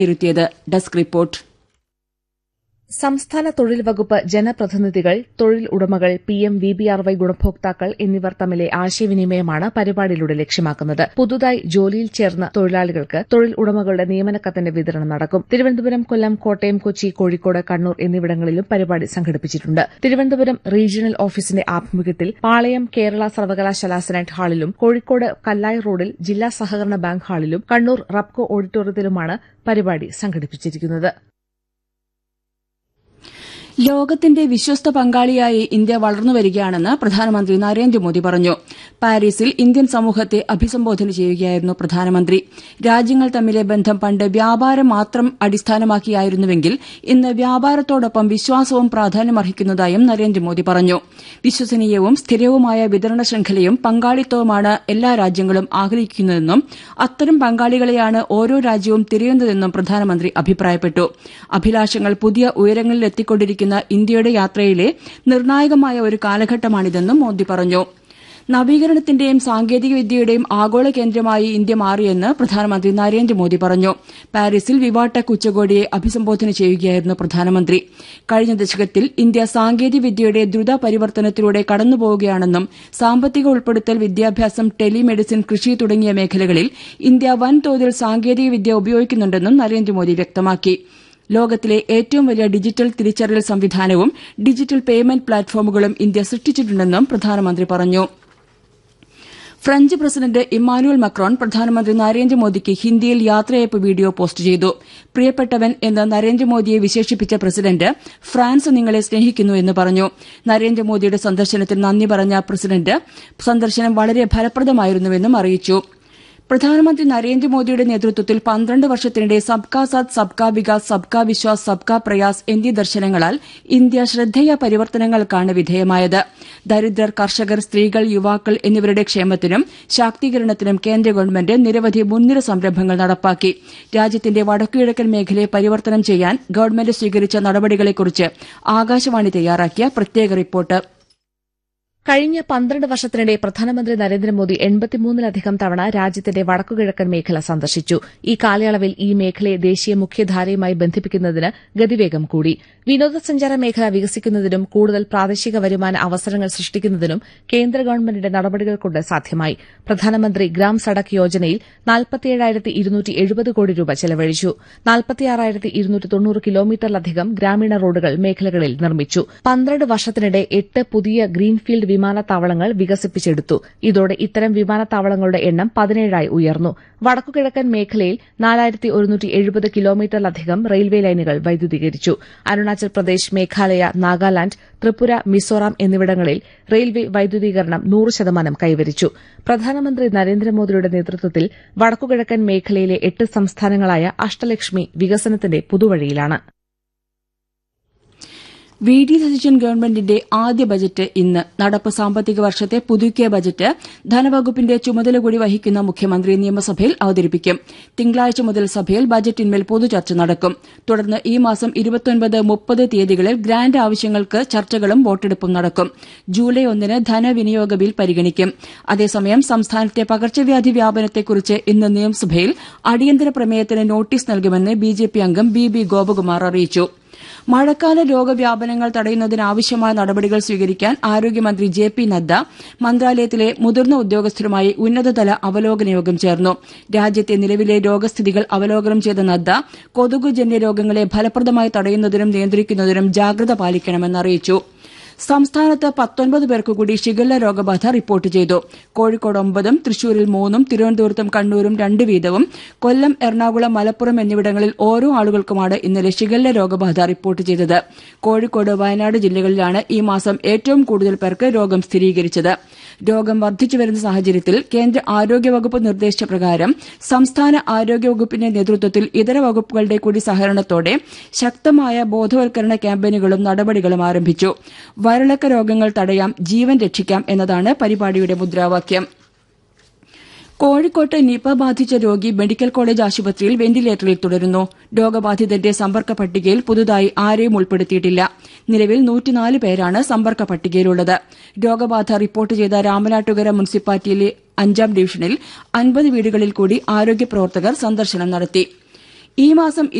ഇരുത്തിയത് desk report സംസ്ഥാന തൊഴിൽ വകുപ്പ് ജനപ്രതിനിധികൾ തൊഴിൽ ഉടമകൾ P M V B R Y ഗുണഭോക്താക്കൾ എന്നിവർ തമ്മിലെ ആശയവിനിമയമാണ് പരിപാടിയിലൂടെ ലക്ഷ്യമാക്കുന്നത് പുതുതായി ജോലിയിൽ ചേർന്ന തൊഴിലാളികൾക്ക് തൊഴിൽ ഉടമകളുടെ നിയമനക്കത്തിന്റെ വിതരണം നടക്കും തിരുവനന്തപുരം കൊല്ലം കോട്ടയം കൊച്ചി കോഴിക്കോട് കണ്ണൂർ എന്നിവിടങ്ങളിലും പരിപാടി സംഘടിപ്പിച്ചിട്ടുണ്ട് തിരുവനന്തപുരം റീജിയണൽ ഓഫീസിന്റെ ആഭിമുഖ്യത്തിൽ പാളയം കേരള സർവകലാശാല സെനറ്റ് ഹാളിലും കോഴിക്കോട് കല്ലായി റോഡിൽ ജില്ലാ സഹകരണ ബാങ്ക് ഹാളിലും കണ്ണൂർ റബ്കോ ഓഡിറ്റോറിയത്തിലുമാണ് പരിപാടി സംഘടിപ്പിച്ചിരിക്കുന്നത് ലോകത്തിന്റെ വിശ്വസ്ത പങ്കാളിയായി ഇന്ത്യ വളർന്നുവരികയാണെന്ന് പ്രധാനമന്ത്രി നരേന്ദ്രമോദി പറഞ്ഞു പാരീസിൽ ഇന്ത്യൻ സമൂഹത്തെ അഭിസംബോധന ചെയ്യുകയായിരുന്നു പ്രധാനമന്ത്രി രാജ്യങ്ങൾ തമ്മിലെ ബന്ധം പണ്ട് വ്യാപാരം മാത്രം അടിസ്ഥാനമാക്കിയായിരുന്നുവെങ്കിൽ ഇന്ന് വ്യാപാരത്തോടൊപ്പം വിശ്വാസവും പ്രാധാന്യമർഹിക്കുന്നതായും നരേന്ദ്രമോദി പറഞ്ഞു വിശ്വസനീയവും സ്ഥിരവുമായ വിതരണ ശൃംഖലയും പങ്കാളിത്തവുമാണ് എല്ലാ രാജ്യങ്ങളും ആഗ്രഹിക്കുന്നതെന്നും അത്തരം പങ്കാളികളെയാണ് ഓരോ രാജ്യവും തിരയുന്നതെന്നും പ്രധാനമന്ത്രി അഭിപ്രായപ്പെട്ടു അഭിലാഷങ്ങൾ പുതിയ ഉയരങ്ങളിലെത്തിക്കൊണ്ടിരിക്കുന്ന ഇന്ത്യയുടെ യാത്രയിലെ നിർണായകമായ ഒരു കാലഘട്ടമാണിതെന്നും മോദി പറഞ്ഞു നവീകരണത്തിന്റെയും സാങ്കേതികവിദ്യയുടെയും ആഗോള കേന്ദ്രമായി ഇന്ത്യ മാറിയെന്ന് പ്രധാനമന്ത്രി നരേന്ദ്രമോദി പറഞ്ഞു പാരീസിൽ വിവാടെക് ഉച്ചകോടിയെ അഭിസംബോധന ചെയ്യുകയായിരുന്നു പ്രധാനമന്ത്രി കഴിഞ്ഞ ദശകത്തിൽ ഇന്ത്യ സാങ്കേതികവിദ്യയുടെ ദ്രുത പരിവർത്തനത്തിലൂടെ കടന്നുപോവുകയാണെന്നും സാമ്പത്തിക ഉൾപ്പെടുത്തൽ വിദ്യാഭ്യാസം ടെലിമെഡിസിൻ കൃഷി തുടങ്ങിയ മേഖലകളിൽ ഇന്ത്യ വൻതോതിൽ സാങ്കേതികവിദ്യ ഉപയോഗിക്കുന്നുണ്ടെന്നും നരേന്ദ്രമോദി വ്യക്തമാക്കി ലോകത്തിലെ ഏറ്റവും വലിയ ഡിജിറ്റൽ തിരിച്ചറിയൽ സംവിധാനവും ഡിജിറ്റൽ പേയ്മെന്റ് പ്ലാറ്റ്ഫോമുകളും ഇന്ത്യ സൃഷ്ടിച്ചിട്ടുണ്ടെന്നും പ്രധാനമന്ത്രി പറഞ്ഞു ഫ്രഞ്ച് പ്രസിഡന്റ് ഇമ്മാനുവൽ മക്രോൺ പ്രധാനമന്ത്രി നരേന്ദ്രമോദിക്ക് ഹിന്ദിയിൽ യാത്രയയപ്പ് വീഡിയോ പോസ്റ്റ് ചെയ്തു പ്രിയപ്പെട്ടവൻ എന്ന് നരേന്ദ്രമോദിയെ വിശേഷിപ്പിച്ച പ്രസിഡന്റ് ഫ്രാൻസ് നിങ്ങളെ സ്നേഹിക്കുന്നു എന്ന് പറഞ്ഞു നരേന്ദ്രമോദിയുടെ സന്ദർശനത്തിൽ നന്ദി പറഞ്ഞ പ്രസിഡന്റ് സന്ദർശനം വളരെ ഫലപ്രദമായിരുന്നുവെന്നും അറിയിച്ചു പ്രധാനമന്ത്രി നരേന്ദ്രമോദിയുടെ നേതൃത്വത്തിൽ പന്ത്രണ്ട് വർഷത്തിനിടെ സബ്കാ സാത്ത് സബ്കാ വികാസ് സബ്കാ വിശ്വാസ് സബ്കാ പ്രയാസ് എന്നീ ദർശനങ്ങളാൽ ഇന്ത്യ ശ്രദ്ധേയ പരിവർത്തനങ്ങൾക്കാണ് വിധേയമായത് ദരിദ്രർ കർഷകർ സ്ത്രീകൾ യുവാക്കൾ എന്നിവരുടെ ക്ഷേമത്തിനും ശാക്തീകരണത്തിനും കേന്ദ്ര ഗവൺമെന്റ് നിരവധി മുൻനിര സംരംഭങ്ങൾ നടപ്പാക്കി രാജ്യത്തിന്റെ വടക്കുകിഴക്കൻ മേഖലയെ പരിവർത്തനം ചെയ്യാൻ ഗവൺമെന്റ് സ്വീകരിച്ച നടപടികളെക്കുറിച്ച് ആകാശവാണി തയ്യാറാക്കിയ പ്രത്യേക റിപ്പോർട്ട് കഴിഞ്ഞ പന്ത്രണ്ട് വർഷത്തിനിടെ പ്രധാനമന്ത്രി നരേന്ദ്രമോദി എൺപത്തിമൂന്നിലധികം തവണ രാജ്യത്തിന്റെ വടക്കുകിഴക്കൻ മേഖല സന്ദർശിച്ചു ഈ കാലയളവിൽ ഈ മേഖലയെ ദേശീയ മുഖ്യധാരയുമായി ബന്ധിപ്പിക്കുന്നതിന് ഗതിവേഗം കൂടി വിനോദസഞ്ചാര മേഖല വികസിക്കുന്നതിനും കൂടുതൽ പ്രാദേശിക വരുമാന അവസരങ്ങൾ സൃഷ്ടിക്കുന്നതിനും കേന്ദ്ര ഗവൺമെന്റിന്റെ നടപടികൾ കൊണ്ട് സാധ്യമായി പ്രധാനമന്ത്രി ഗ്രാം സഡക് യോജനയിൽ കോടി രൂപ ചെലവഴിച്ചു കിലോമീറ്ററിലധികം ഗ്രാമീണ റോഡുകൾ മേഖലകളിൽ നിർമ്മിച്ചു പന്ത്രണ്ട് വർഷത്തിനിടെ എട്ട് പുതിയ ഗ്രീൻഫീൽഡ് വിമാനത്താവളങ്ങൾ വികസിപ്പിച്ചെടുത്തു ഇതോടെ ഇത്തരം വിമാനത്താവളങ്ങളുടെ എണ്ണം പതിനേഴായി ഉയർന്നു വടക്കുകിഴക്കൻ മേഖലയിൽ നാലായിരത്തി ഒരുന്നൂറ്റി എഴുപത് കിലോമീറ്ററിലധികം റെയിൽവേ ലൈനുകൾ വൈദ്യുതീകരിച്ചു അരുണാചൽ പ്രദേശ് മേഘാലയ നാഗാലാന്റ് ത്രിപുര മിസോറാം എന്നിവിടങ്ങളിൽ റെയിൽവേ വൈദ്യുതീകരണം നൂറ് ശതമാനം കൈവരിച്ചു പ്രധാനമന്ത്രി നരേന്ദ്രമോദിയുടെ നേതൃത്വത്തിൽ വടക്കുകിഴക്കൻ മേഖലയിലെ എട്ട് സംസ്ഥാനങ്ങളായ അഷ്ടലക്ഷ്മി വികസനത്തിന്റെ പുതുവഴിയിലാണ് വി ഡി സതീശൻ ഗവൺമെന്റിന്റെ ആദ്യ ബജറ്റ് ഇന്ന് നടപ്പ് സാമ്പത്തിക വർഷത്തെ പുതുക്കിയ ബജറ്റ് ധനവകുപ്പിന്റെ ചുമതല കൂടി വഹിക്കുന്ന മുഖ്യമന്ത്രി നിയമസഭയിൽ അവതരിപ്പിക്കും തിങ്കളാഴ്ച മുതൽ സഭയിൽ ബജറ്റിന്മേൽ പൊതുചർച്ച നടക്കും തുടർന്ന് ഈ മാസം ഇരുപത്തൊൻപത് മുപ്പത് തീയതികളിൽ ഗ്രാന്റ് ആവശ്യങ്ങൾക്ക് ചർച്ചകളും വോട്ടെടുപ്പും നടക്കും ജൂലൈ ഒന്നിന് ധനവിനിയോഗ ബിൽ പരിഗണിക്കും അതേസമയം സംസ്ഥാനത്തെ പകർച്ചവ്യാധി വ്യാപനത്തെക്കുറിച്ച് ഇന്ന് നിയമസഭയിൽ അടിയന്തര പ്രമേയത്തിന് നോട്ടീസ് നൽകുമെന്ന് ബിജെപി അംഗം ബി ബി ഗോപകുമാർ അറിയിച്ചു മഴക്കാല രോഗവ്യാപനങ്ങൾ തടയുന്നതിനാവശ്യമായ നടപടികൾ സ്വീകരിക്കാൻ ആരോഗ്യമന്ത്രി ജെ പി നദ്ദ മന്ത്രാലയത്തിലെ മുതിർന്ന ഉദ്യോഗസ്ഥരുമായി ഉന്നതതല അവലോകന യോഗം ചേർന്നു രാജ്യത്തെ നിലവിലെ രോഗസ്ഥിതികൾ അവലോകനം ചെയ്ത നദ്ദ കൊതുകുജന്യ രോഗങ്ങളെ ഫലപ്രദമായി തടയുന്നതിനും നിയന്ത്രിക്കുന്നതിനും ജാഗ്രത പാലിക്കണമെന്ന് അറിയിച്ചു സംസ്ഥാനത്ത് പത്തൊൻപത് പേർക്ക് കൂടി ഷിഗല്ല രോഗബാധ റിപ്പോർട്ട് ചെയ്തു കോഴിക്കോട് ഒമ്പതും തൃശൂരിൽ മൂന്നും തിരുവനന്തപുരത്തും കണ്ണൂരും രണ്ട് വീതവും കൊല്ലം എറണാകുളം മലപ്പുറം എന്നിവിടങ്ങളിൽ ഓരോ ആളുകൾക്കുമാണ് ഇന്നലെ ഷിഗല്ല രോഗബാധ റിപ്പോർട്ട് ചെയ്തത് കോഴിക്കോട് വയനാട് ജില്ലകളിലാണ് ഈ മാസം ഏറ്റവും കൂടുതൽ പേർക്ക് രോഗം സ്ഥിരീകരിച്ചത് രോഗം വർദ്ധിച്ചുവരുന്ന സാഹചര്യത്തിൽ കേന്ദ്ര ആരോഗ്യവകുപ്പ് നിർദ്ദേശിച്ച പ്രകാരം സംസ്ഥാന ആരോഗ്യവകുപ്പിന്റെ നേതൃത്വത്തിൽ ഇതര വകുപ്പുകളുടെ കൂടി സഹകരണത്തോടെ ശക്തമായ ബോധവൽക്കരണ ക്യാമ്പയിനുകളും നടപടികളും ആരംഭിച്ചു വയറിളക്ക രോഗങ്ങൾ തടയാം ജീവൻ രക്ഷിക്കാം എന്നതാണ് പരിപാടിയുടെ മുദ്രാവാക്യം കോഴിക്കോട്ട് നിപ ബാധിച്ച രോഗി മെഡിക്കൽ കോളേജ് ആശുപത്രിയിൽ വെന്റിലേറ്ററിൽ തുടരുന്നു രോഗബാധിതന്റെ സമ്പർക്ക പട്ടികയിൽ പുതുതായി ആരെയും ഉൾപ്പെടുത്തിയിട്ടില്ല നിലവിൽ നൂറ്റിനാല് പേരാണ് സമ്പർക്ക പട്ടികയിലുള്ളത് രോഗബാധ റിപ്പോർട്ട് ചെയ്ത രാമനാട്ടുകര മുനിസിപ്പാലിറ്റിയിലെ അഞ്ചാം ഡിവിഷനിൽ അൻപത് വീടുകളിൽ കൂടി ആരോഗ്യ പ്രവർത്തകർ സന്ദർശനം നടത്തി ഈ മാസം